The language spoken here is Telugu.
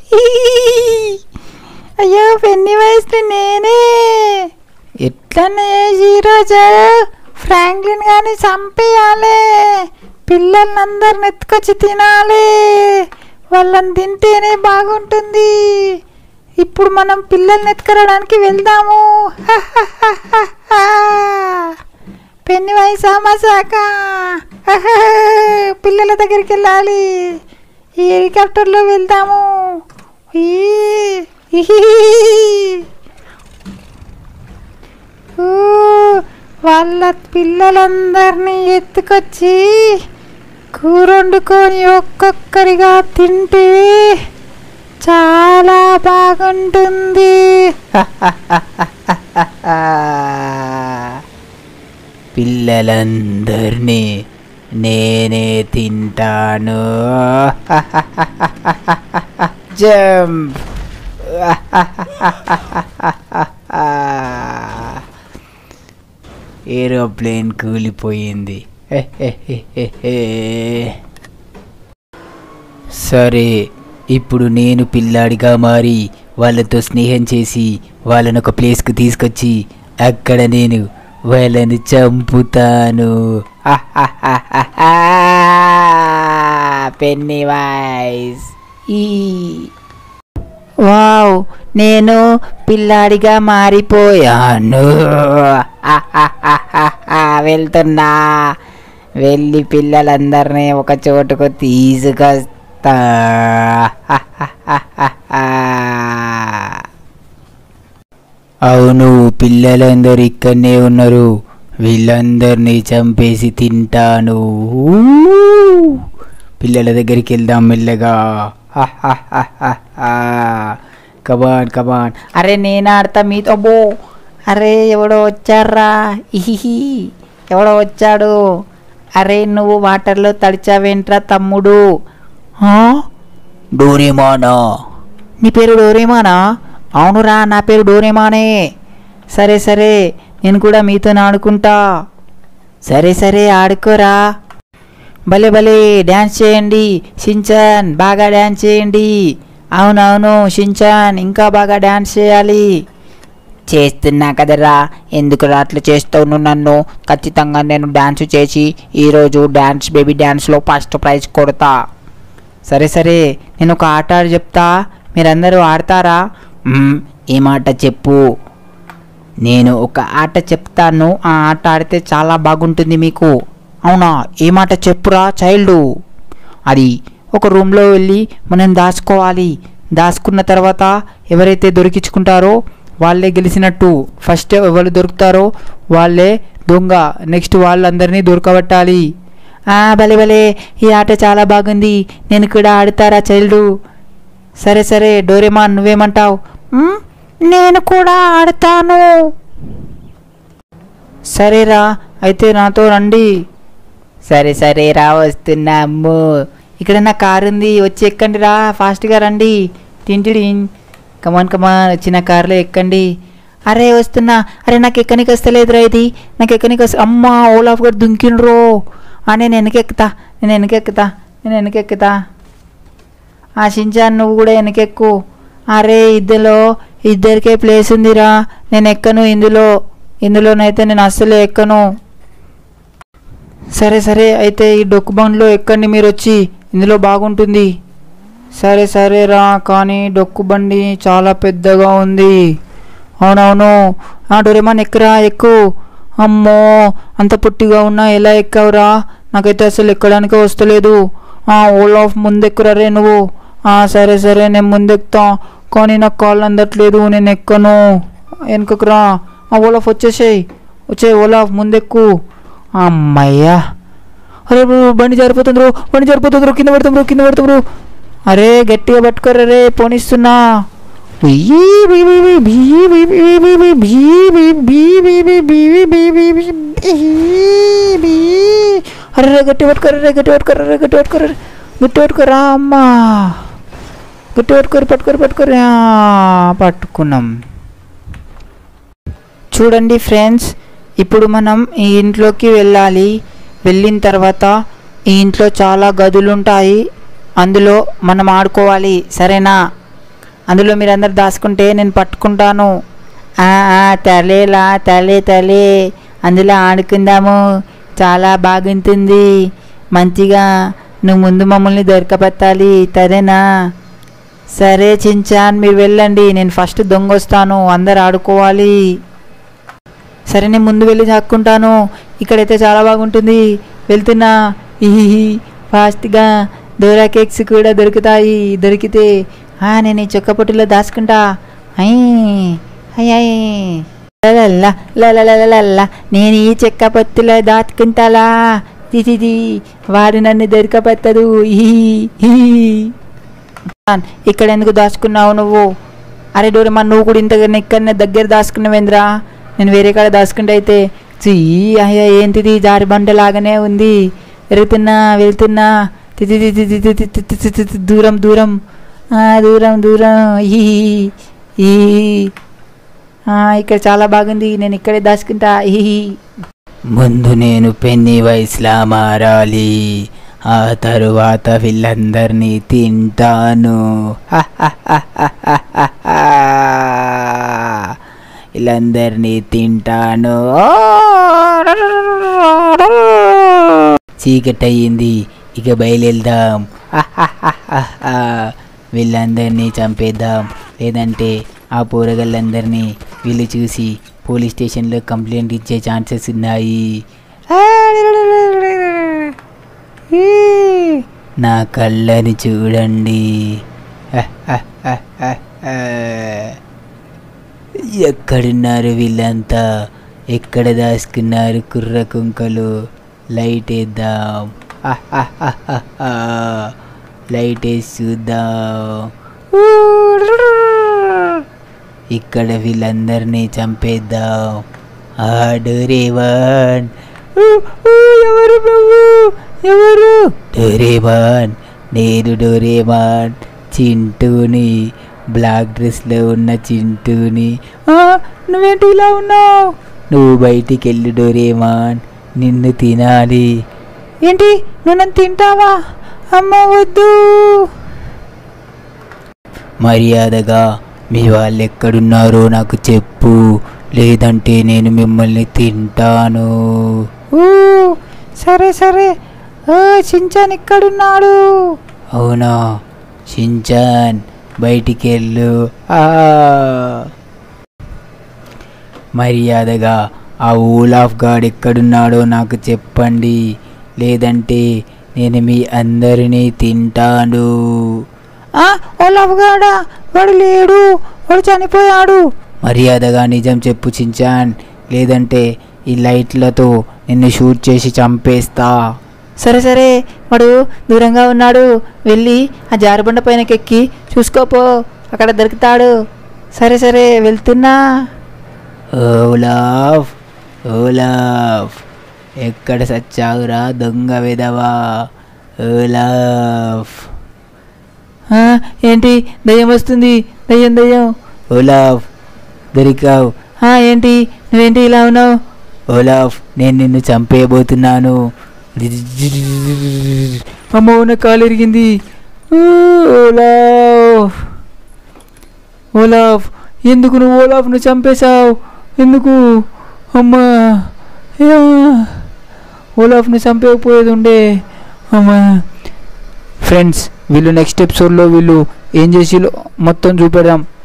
అయ్యో పెన్ని వయసు నేనే ఎట్లనే చేసి ఈరోజు ఫ్రాంక్లిన్ గాని చంపేయాలి పిల్లల్ని అందరిని ఎత్తుకొచ్చి తినాలి వాళ్ళని తింటేనే బాగుంటుంది ఇప్పుడు మనం పిల్లల్ని ఎత్తుకురావడానికి వెళ్దాము పెన్ని వయసు మసాక పిల్లల దగ్గరికి వెళ్ళాలి ఈ హెలికాప్టర్లో వెళ్దాము ఈ, ఇహి. ఊ, వాళ్ళ పిల్లలందరినీ ఎత్తుకొచ్చి కూర వండుకొని ఒక్కొక్కరిగా తింటే చాలా బాగుంటుంది పిల్లలందరినీ నేనే తింటాను జంప్ ఏరోప్లేన్ కూలిపోయింది సరే ఇప్పుడు నేను పిల్లాడిగా మారి వాళ్ళతో స్నేహం చేసి వాళ్ళని ఒక ప్లేస్కి తీసుకొచ్చి అక్కడ నేను వాళ్ళని చంపుతాను పెన్నీ వాయిస్ ఈ వావ్ నేను పిల్లాడిగా మారిపోయాను వెళ్తున్నా వెళ్ళి పిల్లలందరినీ ఒక చోటుకు తీసుకొస్తా అవును పిల్లలందరూ ఇక్కడనే ఉన్నారు వీళ్ళందరినీ చంపేసి తింటాను ఊ! పిల్లల దగ్గరికి వెళ్దాం మెల్లగా కబాన్ కబాన్ అరే నేను ఆడతా మీతో బో అరే ఎవడో వచ్చారా ఇహిహి ఎవడో వచ్చాడు అరే నువ్వు వాటర్లో తడిచావేంట్రా తమ్ముడు ఆ? డోరేమానా నీ పేరు డోరేమానా అవునురా నా పేరు డోరేమానే సరే సరే నేను కూడా మీతో ఆడుకుంటా సరే సరే ఆడుకోరా భలే భలే డ్యాన్స్ చేయండి షించాన్ బాగా డ్యాన్స్ చేయండి అవునవును షించాన్ ఇంకా బాగా డ్యాన్స్ చేయాలి చేస్తున్నా కదరా ఎందుకు అట్లా చేస్తావు నువ్వు నన్ను ఖచ్చితంగా నేను డ్యాన్స్ చేసి ఈరోజు డ్యాన్స్ బేబీ డ్యాన్స్లో ఫస్ట్ ప్రైజ్ కొడతా సరే సరే నేను ఒక ఆట ఆడి చెప్తా మీరందరూ ఆడతారా మ్మ్, ఏం మాట చెప్పు నేను ఒక ఆట చెప్తాను ఆ ఆట ఆడితే చాలా బాగుంటుంది మీకు అవునా ఏ మాట చెప్పురా చైల్డ్ అది ఒక రూమ్లో వెళ్ళి మనం దాచుకోవాలి దాచుకున్న తర్వాత ఎవరైతే దొరికించుకుంటారో వాళ్ళే గెలిచినట్టు ఫస్ట్ ఎవరు దొరుకుతారో వాళ్ళే దొంగ నెక్స్ట్ వాళ్ళందరినీ దొరకబట్టాలి ఆ, భలే భలే ఈ ఆట చాలా బాగుంది నేను కూడా ఆడతారా చైల్డ్ సరే సరే డోరేమాన్ నువ్వేమంటావు నేను కూడా ఆడతాను సరేరా అయితే నాతో రండి సరే సరే రా వస్తున్నా అమ్ము ఇక్కడ నా కారు ఉంది వచ్చి ఎక్కండి రా ఫాస్ట్గా రండి తింటిడి కమాన్ కమాన్ వచ్చిన కారులో ఎక్కండి అరే వస్తున్నా అరే నాకు ఎక్కనికి వస్తలేదురా ఇది నాకు ఎక్కనికి వస్త అమ్మా ఓలాఫ్ గారు దుంకిండ్రో ఆ నేను వెనకెక్కుతా నేను వెనకెక్కుతా నేను వెనకెక్కుతా ఆ షించాన్ నువ్వు కూడా వెనకెక్కు అరే ఇద్దలో ఇద్దరికే ప్లేస్ ఉందిరా నేను ఎక్కను ఇందులో ఇందులోనైతే నేను అస్సలు ఎక్కను సరే సరే అయితే ఈ డొక్కు బండ్లో ఎక్కండి మీరు వచ్చి ఇందులో బాగుంటుంది సరే సరే రా కానీ డొక్కు బండి చాలా పెద్దగా ఉంది అవునవును ఆ డొరేమాన్ ఎక్కురా ఎక్కు అమ్మో అంత పొట్టిగా ఉన్నా ఎలా ఎక్కావురా నాకైతే అసలు ఎక్కడానికే వస్తలేదు ఆ ఓలాఫ్ ముందెక్కురా రే నువ్వు ఆ సరే సరే నేను ముందెక్కుతా కానీ నాకు కాళ్ళు అందట్లేదు నేను ఎక్కను వెనుకకురా ఆ ఓలాఫ్ వచ్చేసేయ్ వచ్చే ఓలాఫ్ ముందెక్కు అమ్మయ్యా అరే బ్రో, బండి జారిపోతుంది బ్రో బండి జారిపోతుంది బ్రో కింద పెడతాం బ్రో కింద పెడతాం బ్రో అరే గట్టిగా పట్టుకోరా రే పోనిస్తున్నా బియ్యి బి బి బి బియ్యి బి బి బి బి బియ్యి బి బి బి బి బియ్యి బి బి బి బియ్యి బి. అరే రే గట్టి పట్టుకోరా రే గట్టి పట్టుకోరా రే గట్టి పట్టుకోరా రే. గట్టి పట్టుకోరా అమ్మా గట్టి పట్టుకోరు పట్టుకోరు పట్టుకోరు ఆ, పట్టుకున్నాం చూడండి ఫ్రెండ్స్ ఇప్పుడు మనం ఈ ఇంట్లోకి వెళ్ళాలి వెళ్ళిన తర్వాత ఈ ఇంట్లో చాలా గదులు ఉంటాయి అందులో మనం ఆడుకోవాలి సరేనా అందులో మీరు అందరు దాచుకుంటే నేను పట్టుకుంటాను ఆ, ఆ, తలేలా తలే తలే అందులో ఆడుకుందాము చాలా బాగుంటుంది మంచిగా నువ్వు ముందు మమ్మల్ని దొరకపెట్టాలి సరేనా సరే చించాన్ మీరు వెళ్ళండి నేను ఫస్ట్ దొంగ వస్తాను అందరు ఆడుకోవాలి సరే నేను ముందు వెళ్ళి దాక్కుంటాను ఇక్కడైతే చాలా బాగుంటుంది వెళ్తున్నా ఇహిహి ఫాస్ట్గా డోరా కేక్స్ కూడా దొరుకుతాయి దొరికితే ఆ, నేను ఈ చొక్క పొట్టులో దాచుకుంటా అయ్ అయ్యాయి లలల్లా, లలలలలల్లా, నేను ఈ చెక్క పొత్తులో దాచుకుంటాలా ఇది వారు నన్ను దొరకపెట్టదు ఈ ఇక్కడ ఎందుకు దాచుకున్నావు నువ్వు అరే డోరేమా నువ్వు కూడా ఇంత ఇక్కడనే దగ్గర దాచుకున్నావేంద్రా నేను వేరే కాడ దాచుకుంటే అయితే చీ అయ్యా ఏంటిది జారి బండ లాగానే ఉంది వెళ్తున్నా వెళ్తున్నా తి తి తి తి తి తి తి తి తి తి తి తి దూరం దూరం ఆ, దూరం దూరం ఈ ఈ ఆ, ఇక్కడ చాలా బాగుంది నేను ఇక్కడే దాచుకుంటా ఈ ముందు నేను పెన్ని వయసులా మారాలి ఆ తరువాత వీళ్ళందరినీ తింటాను వీళ్ళందరినీ తింటాను చీకటయ్యింది ఇక బయలుదేద్దాం వీళ్ళందరినీ చంపేద్దాం లేదంటే ఆ పోరగాళ్ళందరినీ వీళ్ళు చూసి పోలీస్ స్టేషన్లో కంప్లైంట్ ఇచ్చే ఛాన్సెస్ ఉన్నాయి నా కళ్ళని చూడండి ఎక్కడున్నారు వీళ్ళంతా ఎక్కడ దాచుకున్నారు కుర్ర కుంకలు లైట్ వేద్దాం లైట్ వేసి చూద్దాం ఇక్కడ వీళ్ళందరినీ చంపేద్దాం ఆ డోరేవాన్ ఎవరు నువ్వు ఎవరు డోరేమాన్ నేను డోరేమాన్ చింటూని బ్లాక్ డ్రెస్లో ఉన్న చింటూని ఆ, నువ్వేంటి ఇలా ఉన్నావు నువ్వు బయటికి వెళ్ళి డోరేమాన్ నిన్ను తినాలి ఏంటి నువ్వు నన్ను తింటావా అమ్మ వద్దు మర్యాదగా మీ వాళ్ళు ఎక్కడున్నారో నాకు చెప్పు లేదంటే నేను మిమ్మల్ని తింటాను ఊ, సరే సరే ఓ చించాన్ ఇక్కడున్నాడు అవునా షించాన్ బయటికి వెళ్ళు ఆ. మర్యాదగా ఆ ఊలాఫ్ గాడ్ ఎక్కడున్నాడో నాకు చెప్పండి లేదంటే నేను మీ అందరినీ తింటాను ఆ ఓలాఫ్ గాడా వాడు లేడు వాడు చనిపోయాడు మర్యాదగా నిజం చెప్పు చించాన్ లేదంటే ఈ లైట్లతో నిన్ను షూట్ చేసి చంపేస్తా సరే సరే వాడు దూరంగా ఉన్నాడు వెళ్ళి ఆ జారుబండ పైనకి ఎక్కి చూసుకోపో అక్కడ దొరుకుతాడు సరే సరే వెళ్తున్నా ఓలాఫ్ ఓలాఫ్ ఎక్కడ సచ్చావురా దొంగ విధవా ఓలాఫ్ ఆ, ఏంటి దయ్యం వస్తుంది దయ్యం దయ్యం ఓలాఫ్ దొరికావు ఆ, ఏంటి నువ్వేంటి ఇలా ఉన్నావు ఓలాఫ్ నేను నిన్ను చంపేయబోతున్నాను అమ్మో నా కాలు ఇరిగింది ఊ, ఓలాఫ్ ఓలాఫ్ ఎందుకు నువ్వు ఓలాఫ్ను చంపేశావు ఎందుకు అమ్మా యా. ఓలాఫ్ను చంపేయకపోయేది ఉండే అమ్మా ఫ్రెండ్స్ వీళ్ళు నెక్స్ట్ ఎపిసోడ్లో వీళ్ళు ఏం చేసి మొత్తం చూపెడదాం